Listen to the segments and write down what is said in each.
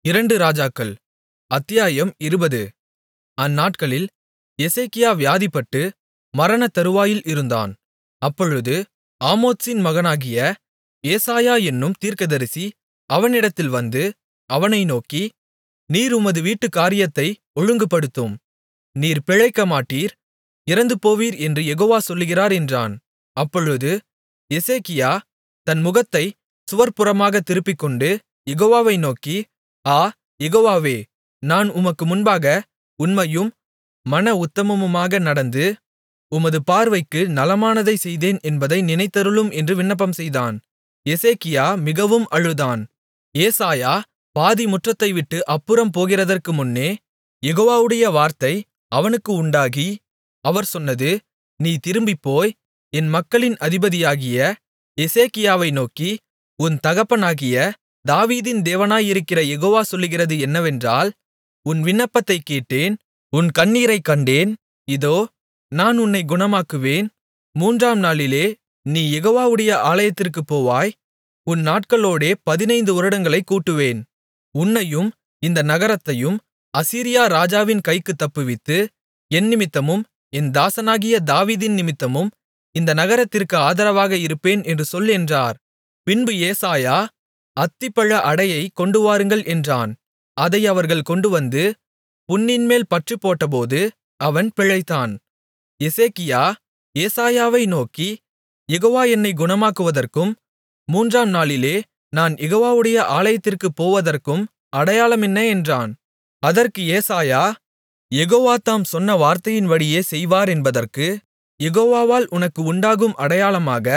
இரண்டு ராஜாக்கள் அத்தியாயம் இருபது அந்நாட்களில் எசேக்கியா வியாதிப்பட்டு மரணதருவாயில் இருந்தான் அப்பொழுது ஆமோத்சின் மகனாகிய ஏசாயா என்னும் தீர்க்கதரிசி அவனிடத்தில் வந்து அவனை நோக்கி நீர் உமது வீட்டுக் காரியத்தை ஒழுங்குபடுத்தும் நீர் பிழைக்கமாட்டீர் இறந்துபோவீர் என்று யெகோவா சொல்லுகிறார் என்றான் அப்பொழுது எசேக்கியா தன் முகத்தைச் சுவர்ப்புறமாகத் திருப்பிக்கொண்டு யெகோவாவை நோக்கி ஆ யெகோவாவே நான் உமக்கு முன்பாக உண்மையும் மன உத்தமமுமாக நடந்து உமது பார்வைக்கு நலமானதைச் செய்தேன் என்பதை நினைத்தருளும் என்று விண்ணப்பம்செய்தான் எசேக்கியா மிகவும் அழுதான் ஏசாயா பாதி முற்றத்தைவிட்டு அப்புறம் போகிறதற்கு முன்னே யெகோவாவுடைய வார்த்தை அவனுக்கு உண்டாகி அவர் சொன்னது நீ திரும்பிப்போய் என் மக்களின் அதிபதியாகிய எசேக்கியாவை நோக்கி உன் தகப்பனாகிய தாவீதின் தேவனாயிருக்கிற யெகோவா சொல்லுகிறது என்னவென்றால் உன் விண்ணப்பத்தைக் கேட்டேன் உன் கண்ணீரைக் கண்டேன் இதோ நான் உன்னைக் குணமாக்குவேன் மூன்றாம் நாளிலே நீ யெகோவாவுடைய ஆலயத்திற்குப் போவாய் உன் நாட்களோடே பதினைந்து வருடங்களைக் கூட்டுவேன் உன்னையும் இந்த நகரத்தையும் அசீரியா ராஜாவின் கைக்குத் தப்புவித்து என் நிமித்தமும் என் தாசனாகிய தாவீதின் நிமித்தமும் இந்த நகரத்திற்கு ஆதரவாக இருப்பேன் என்று சொல் என்றார் பின்பு ஏசாயா அத்திப்பழ அடையைக் கொண்டுவாருங்கள் என்றான் அதை அவர்கள் கொண்டுவந்து புண்ணின்மேல் பற்றுப்போட்டபோது அவன் பிழைத்தான் எசேக்கியா ஏசாயாவை நோக்கி யெகோவா என்னைக் குணமாக்குவதற்கும் மூன்றாம் நாளிலே நான் யெகோவாவுடைய ஆலயத்திற்குப் போவதற்கும் அடையாளம் என்ன என்றான் அதற்கு ஏசாயா யெகோவா தாம் சொன்ன வார்த்தையின்படியே செய்வார் என்பதற்கு யெகோவாவால் உனக்கு உண்டாகும் அடையாளமாக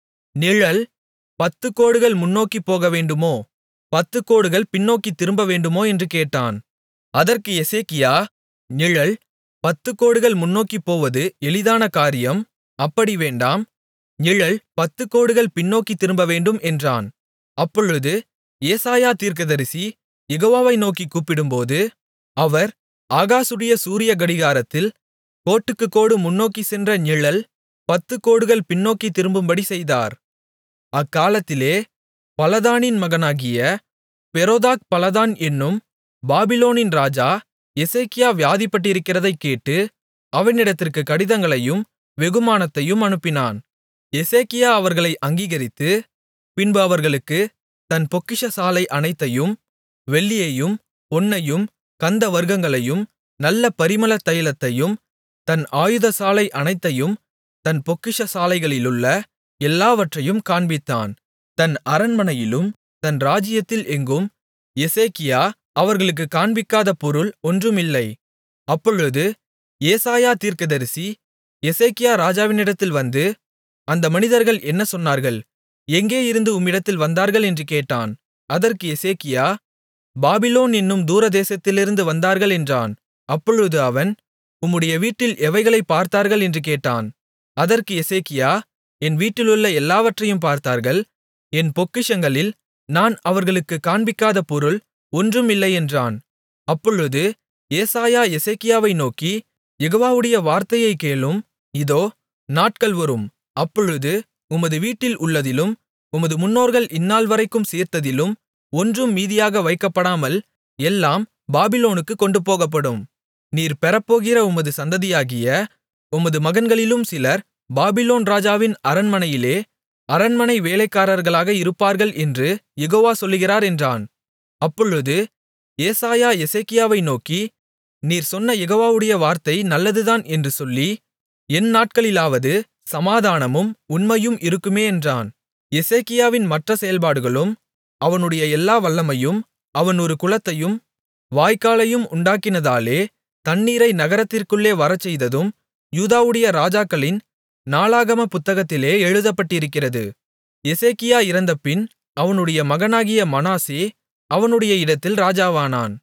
நிழல் பத்துக் கோடுகள் முன்னோக்கிப் போகவேண்டுமோ பத்துக் கோடுகள் பின்னோக்கித் திரும்பவேண்டுமோ என்று கேட்டான் அதற்கு எசேக்கியா நிழல் பத்துக் கோடுகள் முன்னோக்கிப் போவது எளிதான காரியம் அப்படி வேண்டாம் நிழல் பத்துக் கோடுகள் பின்னோக்கித் திரும்பவேண்டும் என்றான் அப்பொழுது ஏசாயா தீர்க்கதரிசி யெகோவாவை நோக்கிக் கூப்பிடும்போது அவர் ஆகாசுடைய சூரிய கடிகாரத்தில் கோட்டுக்குக் கோடு முன்னோக்கிச் சென்ற நிழல் பத்துக் கோடுகள் பின்னோக்கித் திரும்பும்படி செய்தார் அக்காலத்திலே பலதானின் மகனாகிய பெரோதாக் பலதான் என்னும் பாபிலோனின் ராஜா எசேக்கியா வியாதிப்பட்டிருக்கிறதைக் கேட்டு அவனிடத்திற்கு கடிதங்களையும் வெகுமானத்தையும் அனுப்பினான் எசேக்கியா அவர்களை அங்கீகரித்து பின்பு அவர்களுக்குத் தன் பொக்கிஷசாலை அனைத்தையும் வெள்ளியையும் பொன்னையும் கந்தவர்க்கங்களையும் நல்ல பரிமள தைலத்தையும் தன் ஆயுதசாலை அனைத்தையும் தன் பொக்கிஷசாலைகளிலுள்ள எல்லாவற்றையும் காண்பித்தான் தன் அரண்மனையிலும் தன் ராஜ்ஜியத்தில் எங்கும் எசேக்கியா அவர்களுக்குக் காண்பிக்காத பொருள் ஒன்றுமில்லை அப்பொழுது ஏசாயா தீர்க்கதரிசி எசேக்கியா ராஜாவினிடத்தில் வந்து அந்த மனிதர்கள் என்ன சொன்னார்கள் எங்கே இருந்து உம்மிடத்தில் வந்தார்கள் என்று கேட்டான் அதற்கு எசேக்கியா பாபிலோன் என்னும் தூரதேசத்திலிருந்து வந்தார்கள் என்றான் அப்பொழுது அவன் உம்முடைய வீட்டில் எவைகளைப் பார்த்தார்கள் என்று கேட்டான் அதற்கு எசேக்கியா என் வீட்டிலுள்ள எல்லாவற்றையும் பார்த்தார்கள் என் பொக்கிஷங்களில் நான் அவர்களுக்குக் காண்பிக்காத பொருள் ஒன்றும் இல்லை என்றான் அப்பொழுது ஏசாயா எசேக்கியாவை நோக்கி யெகோவாவுடைய வார்த்தையைக் கேளும் இதோ நாட்கள் வரும் அப்பொழுது உமது வீட்டில் உள்ளதிலும் உமது முன்னோர்கள் இந்நாள்வரைக்கும் சேர்த்ததிலும் ஒன்றும் மீதியாக வைக்கப்படாமல் எல்லாம் பாபிலோனுக்குக் கொண்டுபோகப்படும் நீர் பெறப்போகிற உமது சந்ததியாகிய உமது மகன்களிலும் சிலர் பாபிலோன் ராஜாவின் அரண்மனையிலே அரண்மனை வேலைக்காரர்களாக இருப்பார்கள் என்று யெகோவா சொல்லுகிறார் என்றான் அப்பொழுது ஏசாயா எசேக்கியாவை நோக்கி நீர் சொன்ன யெகோவாவுடைய வார்த்தை நல்லதுதான் என்று சொல்லி என் நாட்களிலாவது சமாதானமும் உண்மையும் இருக்குமே என்றான் எசேக்கியாவின் மற்ற செயல்பாடுகளும் அவனுடைய எல்லா வல்லமையும் அவன் ஒரு குளத்தையும் வாய்க்காலையும் உண்டாக்கினதாலே தண்ணீரை நகரத்திற்குள்ளே வரச்செய்ததும் யூதாவுடைய ராஜாக்களின் நாளாகம புத்தகத்திலே எழுதப்பட்டிருக்கிறது எசேக்கியா இறந்தபின் அவனுடைய மகனாகிய மனாசே அவனுடைய இடத்தில் ராஜாவானான்